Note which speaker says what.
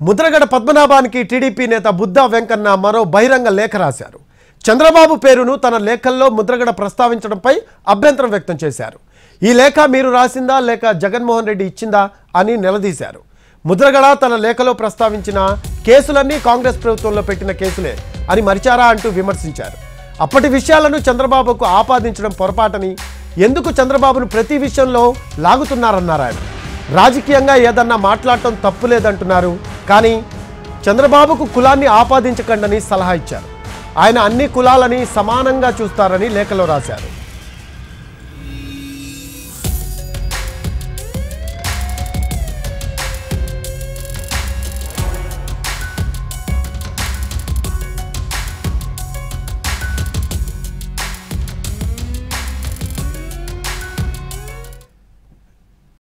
Speaker 1: Mudragada పద్మనాభానికి TDP నేత బుద్ధా వెంకన్న మరో బహిరంగ లేఖ రాశారు చంద్రబాబు పేరును తన లేఖల్లో ముద్రగడ ప్రస్తావించడంపై అభ్యంతరం వ్యక్తం చేశారు ఈ లేఖ మీరు రాసిందా లేక జగన్మోహన్ రెడ్డి ఇచ్చిందా అని నిలదీశారు ముద్రగడ తన లేఖలో ప్రస్తావించిన కేసులన్నీ కాంగ్రెస్ ప్రభుత్వంలో పెట్టిన కేసులే అని మరిచారా అంటూ విమర్శించారు అప్పటి విషయాలను చంద్రబాబుకు ఆపాదించడం పొరపాటని ఎందుకు చంద్రబాబును ప్రతి విషయంలో లాగుతున్నారన్నారు ఆయన రాజకీయంగా ఏదన్నా మాట్లాడటం తప్పులేదంటున్నారు కానీ చంద్రబాబుకు కులాన్ని ఆపాదించకండని సలహా ఇచ్చారు ఆయన అన్ని కులాలని సమానంగా చూస్తారని లేఖలో రాశారు